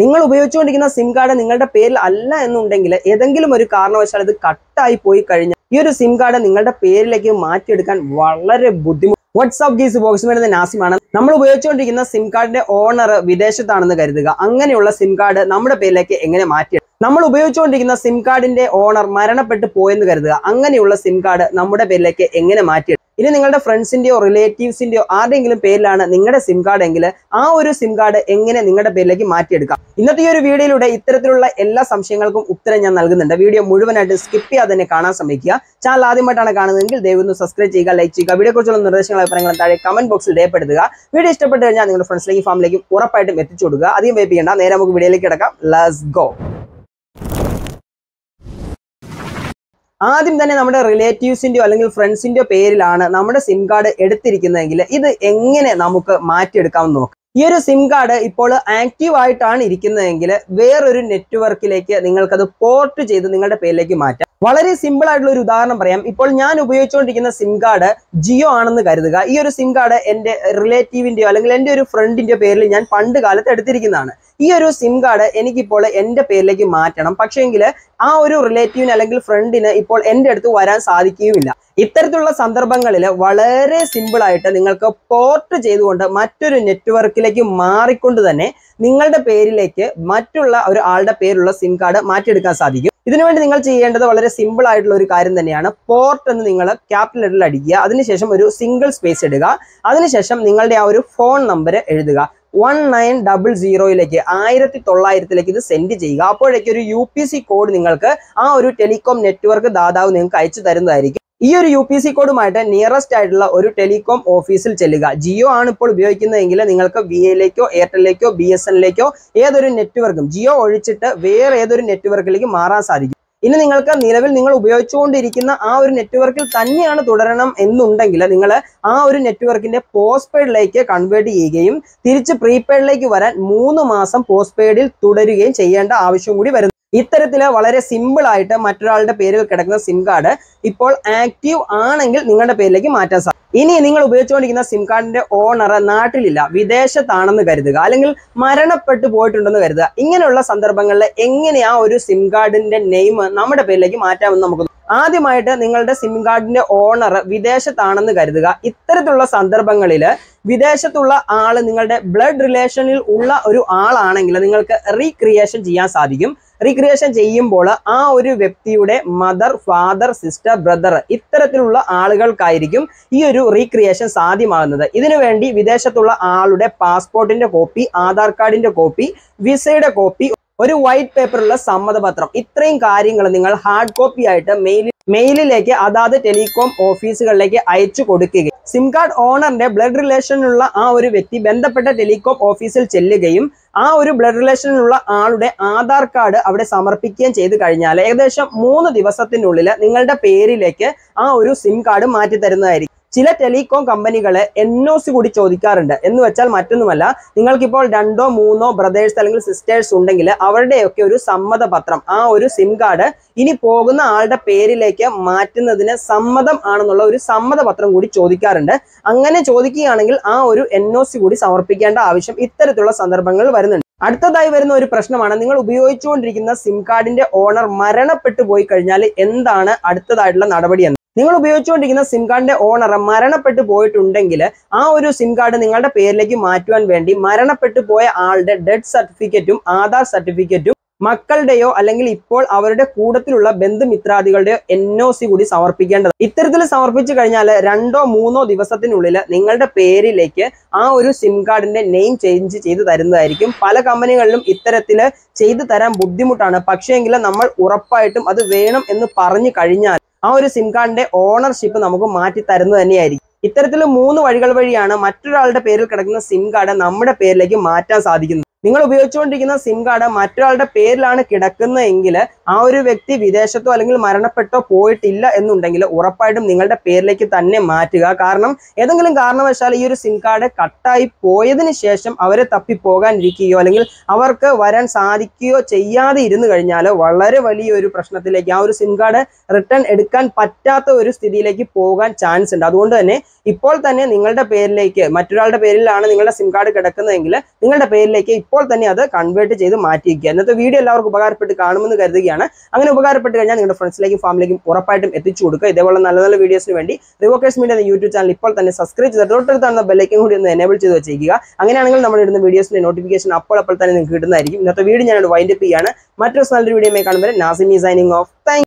നിങ്ങൾ ഉപയോഗിച്ചുകൊണ്ടിരിക്കുന്ന SIM card നിങ്ങളുടെ പേരിൽ അല്ല എന്നുണ്ടെങ്കിൽ ഏതെങ്കിലും ഒരു കാരണവശാൽ ഇത് കട്ടായി പോയി കഴിഞ്ഞാൽ ഈ ഒരു സിം കാർഡ് നിങ്ങളുടെ പേരിലേക്ക് മാറ്റിയെടുക്കാൻ വളരെ ബുദ്ധിമുട്ട് വാട്സ്ആപ്പ് ഗീസ് ബോക്സ് വരുന്ന നാസിമാണ് നമ്മൾ ഉപയോഗിച്ചുകൊണ്ടിരിക്കുന്ന സിം കാർഡിന്റെ ഓണർ വിദേശത്താണെന്ന് കരുതുക അങ്ങനെയുള്ള സിം കാർഡ് നമ്മുടെ പേരിലേക്ക് എങ്ങനെ മാറ്റി നമ്മൾ ഉപയോഗിച്ചുകൊണ്ടിരിക്കുന്ന സിം കാർഡിന്റെ ഓണർ മരണപ്പെട്ടു പോയെന്ന് കരുതുക അങ്ങനെയുള്ള സിം കാർഡ് നമ്മുടെ പേരിലേക്ക് എങ്ങനെ മാറ്റി ഇനി നിങ്ങളുടെ ഫ്രണ്ട്സിന്റെയോ റിലേറ്റീവ്സിന്റെയോ ആരുടെയെങ്കിലും പേരിലാണ് നിങ്ങളുടെ സിം കാർഡ് എങ്കിൽ ആ ഒരു സിം കാർഡ് എങ്ങനെ നിങ്ങളുടെ പേരിലേക്ക് മാറ്റിയെടുക്കാം ഇന്നത്തെ ഈ ഒരു വീഡിയോയിലൂടെ ഇത്തരത്തിലുള്ള എല്ലാ സംശയങ്ങൾക്കും ഉത്തരം ഞാൻ നൽകുന്നുണ്ട് വീഡിയോ മുഴുവനായിട്ട് സ്കിപ്പ് ചെയ്യാതെ തന്നെ കാണാൻ ശ്രമിക്കുക ചാനൽ ആദ്യമായിട്ടാണ് കാണുന്നതെങ്കിൽ ദയവൊന്ന് സബ്സ്ക്രൈബ് ചെയ്യുക ലൈക്ക് ചെയ്യുക വീഡിയോ കുറിച്ചുള്ള നിർദ്ദേശങ്ങളും അഭിപ്രായങ്ങളും താഴെ കമന്റ് ബോക്സിൽ രേഖപ്പെടുത്തുക വീഡിയോ ഇഷ്ടപ്പെട്ട് കഴിഞ്ഞാൽ നിങ്ങളുടെ ഫ്രണ്ട്സിലേക്കും ഫാമിലേക്കും ഉറപ്പായിട്ടും എത്തിച്ചു കൊടുക്കുക അധികം വേപ്പിക്കേണ്ട നേരെ നമുക്ക് വീഡിയോയിലേക്ക് കിടക്കാം ലെറ്റ്സ് ഗോ ആദ്യം തന്നെ നമ്മുടെ റിലേറ്റീവ്സിന്റെയോ അല്ലെങ്കിൽ ഫ്രണ്ട്സിന്റെയോ പേരിലാണ് നമ്മുടെ സിം കാർഡ് എടുത്തിരിക്കുന്നതെങ്കിൽ ഇത് എങ്ങനെ നമുക്ക് മാറ്റിയെടുക്കാമെന്ന് നോക്കാം ഈ ഒരു സിം കാർഡ് ഇപ്പോൾ ആക്റ്റീവ് ആയിട്ടാണ് ഇരിക്കുന്നതെങ്കിൽ വേറൊരു നെറ്റ്വർക്കിലേക്ക് നിങ്ങൾക്കത് പോർട്ട് ചെയ്ത് നിങ്ങളുടെ പേരിലേക്ക് മാറ്റാം വളരെ സിമ്പിൾ ആയിട്ടുള്ള ഒരു ഉദാഹരണം പറയാം ഇപ്പോൾ ഞാൻ ഉപയോഗിച്ചുകൊണ്ടിരിക്കുന്ന സിം കാർഡ് ജിയോ ആണെന്ന് കരുതുക ഈ ഒരു സിം കാർഡ് എൻ്റെ റിലേറ്റീവിന്റെയോ അല്ലെങ്കിൽ എൻ്റെ ഒരു ഫ്രണ്ടിന്റെയോ പേരിൽ ഞാൻ പണ്ട് കാലത്ത് എടുത്തിരിക്കുന്നതാണ് ഈ ഒരു സിം കാർഡ് എനിക്കിപ്പോൾ എൻ്റെ പേരിലേക്ക് മാറ്റണം പക്ഷേങ്കിൽ ആ ഒരു റിലേറ്റീവിന് അല്ലെങ്കിൽ ഫ്രണ്ടിന് ഇപ്പോൾ എൻ്റെ അടുത്ത് വരാൻ സാധിക്കുകയുമില്ല ഇത്തരത്തിലുള്ള സന്ദർഭങ്ങളിൽ വളരെ സിമ്പിൾ ആയിട്ട് നിങ്ങൾക്ക് പോർട്ട് ചെയ്തുകൊണ്ട് മറ്റൊരു നെറ്റ്വർക്കിലേക്ക് മാറിക്കൊണ്ട് തന്നെ നിങ്ങളുടെ പേരിലേക്ക് മറ്റുള്ള ഒരു ആളുടെ പേരുള്ള സിം കാർഡ് മാറ്റിയെടുക്കാൻ സാധിക്കും ഇതിനുവേണ്ടി നിങ്ങൾ ചെയ്യേണ്ടത് വളരെ സിമ്പിൾ ആയിട്ടുള്ള ഒരു കാര്യം തന്നെയാണ് പോർട്ട് എന്ന് നിങ്ങൾ ക്യാപിറ്റൽ ലെറ്ററിൽ അടിക്കുക അതിനുശേഷം ഒരു സിംഗിൾ സ്പേസ് ഇടുക അതിനുശേഷം നിങ്ങളുടെ ആ ഒരു ഫോൺ നമ്പർ എഴുതുക വൺ നയൻ ഡബിൾ സീറോയിലേക്ക് ആയിരത്തി തൊള്ളായിരത്തിലേക്ക് ഇത് സെൻഡ് ചെയ്യുക അപ്പോഴേക്ക് ഒരു യു പി സി കോഡ് നിങ്ങൾക്ക് ആ ഒരു ടെലികോം നെറ്റ്വർക്ക് ദാതാവ് നിങ്ങൾക്ക് അയച്ചു തരുന്നതായിരിക്കും ഈ ഒരു യു പി സി കോഡുമായിട്ട് നിയറസ്റ്റ് ആയിട്ടുള്ള ഒരു ടെലികോം ഓഫീസിൽ ചെല്ലുക ജിയോ ആണ് ഇപ്പോൾ ഉപയോഗിക്കുന്നതെങ്കിൽ നിങ്ങൾക്ക് വി എയിലേക്കോ എയർടെലിലേക്കോ ബി എസ് എന്നിലേക്കോ ഏതൊരു നെറ്റ്വർക്കും ജിയോ ഒഴിച്ചിട്ട് വേറെ ഏതൊരു നെറ്റ്വർക്കിലേക്ക് മാറാൻ സാധിക്കും ഇനി നിങ്ങൾക്ക് നിലവിൽ നിങ്ങൾ ഉപയോഗിച്ചുകൊണ്ടിരിക്കുന്ന ആ ഒരു നെറ്റ്വർക്കിൽ തന്നെയാണ് തുടരണം എന്നുണ്ടെങ്കിൽ നിങ്ങൾ ആ ഒരു നെറ്റ്വർക്കിന്റെ പോസ്റ്റ് പെയ്ഡിലേക്ക് കൺവേർട്ട് ചെയ്യുകയും തിരിച്ച് പ്രീപെയ്ഡിലേക്ക് വരാൻ മൂന്ന് മാസം പോസ്റ്റ് പെയ്ഡിൽ തുടരുകയും ചെയ്യേണ്ട ആവശ്യം കൂടി വരുന്നു ഇത്തരത്തില് വളരെ സിമ്പിൾ ആയിട്ട് മറ്റൊരാളുടെ പേരിൽ കിടക്കുന്ന സിം കാർഡ് ഇപ്പോൾ ആക്റ്റീവ് ആണെങ്കിൽ നിങ്ങളുടെ പേരിലേക്ക് മാറ്റാൻ സാധിക്കും ഇനി നിങ്ങൾ ഉപയോഗിച്ചുകൊണ്ടിരിക്കുന്ന സിം കാർഡിന്റെ ഓണർ നാട്ടിലില്ല വിദേശത്താണെന്ന് കരുതുക അല്ലെങ്കിൽ മരണപ്പെട്ടു പോയിട്ടുണ്ടെന്ന് കരുതുക ഇങ്ങനെയുള്ള സന്ദർഭങ്ങളിൽ എങ്ങനെ ആ ഒരു സിം കാർഡിന്റെ നെയിം നമ്മുടെ പേരിലേക്ക് മാറ്റാമെന്ന് നമുക്ക് നോക്കാം. ആദ്യമായിട്ട് നിങ്ങളുടെ സിം കാർഡിന്റെ ഓണർ വിദേശത്താണെന്ന് കരുതുക ഇത്തരത്തിലുള്ള സന്ദർഭങ്ങളിൽ വിദേശത്തുള്ള ആള് നിങ്ങളുടെ ബ്ലഡ് റിലേഷനിൽ ഉള്ള ഒരു ആളാണെങ്കിൽ നിങ്ങൾക്ക് റീക്രിയേഷൻ ചെയ്യാൻ സാധിക്കും റീക്രിയേഷൻ ചെയ്യുമ്പോൾ ആ ഒരു വ്യക്തിയുടെ മദർ ഫാദർ സിസ്റ്റർ ബ്രദർ ഇത്തരത്തിലുള്ള ആളുകൾക്കായിരിക്കും ഈ ഒരു റീക്രിയേഷൻ സാധ്യമാകുന്നത് ഇതിനു വേണ്ടി വിദേശത്തുള്ള ആളുടെ പാസ്പോർട്ടിന്റെ കോപ്പി ആധാർ കാർഡിന്റെ കോപ്പി വിസയുടെ കോപ്പി ഒരു വൈറ്റ് പേപ്പറുള്ള സമ്മതപത്രം ഇത്രയും കാര്യങ്ങൾ നിങ്ങൾ ഹാർഡ് കോപ്പി ആയിട്ട് മെയിലിൽ മെയിലിലേക്ക് അതാത് ടെലികോം ഓഫീസുകളിലേക്ക് അയച്ചു കൊടുക്കുകയും സിം കാർഡ് ഓണറിന്റെ ബ്ലഡ് റിലേഷനിലുള്ള ആ ഒരു വ്യക്തി ബന്ധപ്പെട്ട ടെലികോം ഓഫീസിൽ ചെല്ലുകയും ആ ഒരു ബ്ലഡ് റിലേഷനിലുള്ള ആളുടെ ആധാർ കാർഡ് അവിടെ സമർപ്പിക്കുകയും ചെയ്തു കഴിഞ്ഞാൽ ഏകദേശം മൂന്ന് ദിവസത്തിനുള്ളിൽ നിങ്ങളുടെ പേരിലേക്ക് ആ ഒരു സിം കാർഡ് മാറ്റി തരുന്നതായിരിക്കും ചില ടെലികോം കമ്പനികള് എൻ ഒ സി കൂടി ചോദിക്കാറുണ്ട് എന്ന് വെച്ചാൽ മറ്റൊന്നുമല്ല നിങ്ങൾക്കിപ്പോൾ രണ്ടോ മൂന്നോ ബ്രദേഴ്സ് അല്ലെങ്കിൽ സിസ്റ്റേഴ്സ് ഉണ്ടെങ്കിൽ അവരുടെയൊക്കെ ഒരു സമ്മതപത്രം ആ ഒരു സിം കാർഡ് ഇനി പോകുന്ന ആളുടെ പേരിലേക്ക് മാറ്റുന്നതിന് സമ്മതം ആണെന്നുള്ള ഒരു സമ്മതപത്രം കൂടി ചോദിക്കാറുണ്ട് അങ്ങനെ ചോദിക്കുകയാണെങ്കിൽ ആ ഒരു എൻ ഒ സി കൂടി സമർപ്പിക്കേണ്ട ആവശ്യം ഇത്തരത്തിലുള്ള സന്ദർഭങ്ങളിൽ വരുന്നുണ്ട് അടുത്തതായി വരുന്ന ഒരു പ്രശ്നമാണ് നിങ്ങൾ ഉപയോഗിച്ചുകൊണ്ടിരിക്കുന്ന സിം കാർഡിന്റെ ഓണർ മരണപ്പെട്ടു പോയി കഴിഞ്ഞാൽ എന്താണ് അടുത്തതായിട്ടുള്ള നടപടി എന്ന് നിങ്ങൾ ഉപയോഗിച്ചുകൊണ്ടിരിക്കുന്ന സിം കാർഡിന്റെ ഓണർ മരണപ്പെട്ടു പോയിട്ടുണ്ടെങ്കിൽ ആ ഒരു സിം കാർഡ് നിങ്ങളുടെ പേരിലേക്ക് മാറ്റുവാൻ വേണ്ടി മരണപ്പെട്ടു പോയ ആളുടെ ഡെഡ് സർട്ടിഫിക്കറ്റും ആധാർ സർട്ടിഫിക്കറ്റും മക്കളുടെയോ അല്ലെങ്കിൽ ഇപ്പോൾ അവരുടെ കൂട്ടത്തിലുള്ള ബന്ധുമിത്രാദികളുടെയോ എൻ ഒ സി കൂടി സമർപ്പിക്കേണ്ടത് ഇത്തരത്തിൽ സമർപ്പിച്ചു കഴിഞ്ഞാൽ രണ്ടോ മൂന്നോ ദിവസത്തിനുള്ളിൽ നിങ്ങളുടെ പേരിലേക്ക് ആ ഒരു സിം കാർഡിന്റെ നെയിം ചേഞ്ച് ചെയ്ത് തരുന്നതായിരിക്കും പല കമ്പനികളിലും ഇത്തരത്തിൽ ചെയ്തു തരാൻ ബുദ്ധിമുട്ടാണ് പക്ഷേങ്കിൽ നമ്മൾ ഉറപ്പായിട്ടും അത് വേണം എന്ന് പറഞ്ഞു കഴിഞ്ഞാൽ ആ ഒരു സിം കാർഡിന്റെ ഓണർഷിപ്പ് നമുക്ക് മാറ്റി തരുന്നത് തന്നെയായിരിക്കും ഇത്തരത്തിൽ മൂന്ന് വഴികൾ വഴിയാണ് മറ്റൊരാളുടെ പേരിൽ കിടക്കുന്ന സിം കാർഡ് നമ്മുടെ പേരിലേക്ക് മാറ്റാൻ സാധിക്കുന്നത് നിങ്ങൾ ഉപയോഗിച്ചുകൊണ്ടിരിക്കുന്ന സിം കാർഡ് മറ്റൊരാളുടെ പേരിലാണ് കിടക്കുന്നതെങ്കിൽ ആ ഒരു വ്യക്തി വിദേശത്തോ അല്ലെങ്കിൽ മരണപ്പെട്ടോ പോയിട്ടില്ല എന്നുണ്ടെങ്കിൽ ഉറപ്പായിട്ടും നിങ്ങളുടെ പേരിലേക്ക് തന്നെ മാറ്റുക കാരണം ഏതെങ്കിലും കാരണവശാൽ ഈ ഒരു സിം കാർഡ് കട്ടായി പോയതിന് ശേഷം അവരെ തപ്പി പോകാനിരിക്കുകയോ അല്ലെങ്കിൽ അവർക്ക് വരാൻ സാധിക്കുകയോ ചെയ്യാതെ ഇരുന്ന് കഴിഞ്ഞാൽ വളരെ വലിയൊരു പ്രശ്നത്തിലേക്ക് ആ ഒരു സിം കാർഡ് റിട്ടേൺ എടുക്കാൻ പറ്റാത്ത ഒരു സ്ഥിതിയിലേക്ക് പോകാൻ ചാൻസ് ഉണ്ട് അതുകൊണ്ട് തന്നെ ഇപ്പോൾ തന്നെ നിങ്ങളുടെ പേരിലേക്ക് മറ്റൊരാളുടെ പേരിലാണ് നിങ്ങളുടെ സിം കാർഡ് കിടക്കുന്നതെങ്കിൽ നിങ്ങളുടെ പേരിലേക്ക് ഇപ്പോൾ തന്നെ അത് കൺവേർട്ട് ചെയ്ത് മാറ്റി വയ്ക്കുക ഇന്നത്തെ വീഡിയോ എല്ലാവർക്കും ഉപകാരപ്പെട്ട് കാണുമെന്ന് കരുതുകയാണ് അങ്ങനെ ഉപകാരപ്പെട്ട് കഴിഞ്ഞാൽ നിങ്ങളുടെ ഫ്രണ്ട്സിലേക്കും ഫാമിലിക്കും ഉറപ്പായിട്ടും എത്തിച്ചു കൊടുക്കുക ഇതേപോലെ നല്ല നല്ല വീഡിയോസിന് വേണ്ടി റിവോക്കേഴ്സ് മീഡിയ എന്ന യൂട്യൂബ് ചാനൽ ഇപ്പോൾ തന്നെ സബ്സ്ക്രൈബ് ചെയ്ത് തൊട്ടടുത്താണ് ബെല്ലൈക്കൻ കൂടി ഒന്ന് എനേബിൾ ചെയ്ത് വെച്ചേക്കുക അങ്ങനെയാണെങ്കിൽ നമ്മൾ ഇടുന്ന വീഡിയോസിന്റെ നോട്ടിഫിക്കേഷൻ അപ്പോൾ അപ്പോൾ തന്നെ നിങ്ങൾക്ക് കിട്ടുന്നതായിരിക്കും ഇന്നത്തെ വീഡിയോ ഞാൻ വൈൻഡപ്പ് ചെയ്യാണ് മറ്റൊരു നല്ലൊരു വീഡിയോ കാണുമ്പോൾ നാസിമി സൈനിങ് ഓഫ് താങ്ക്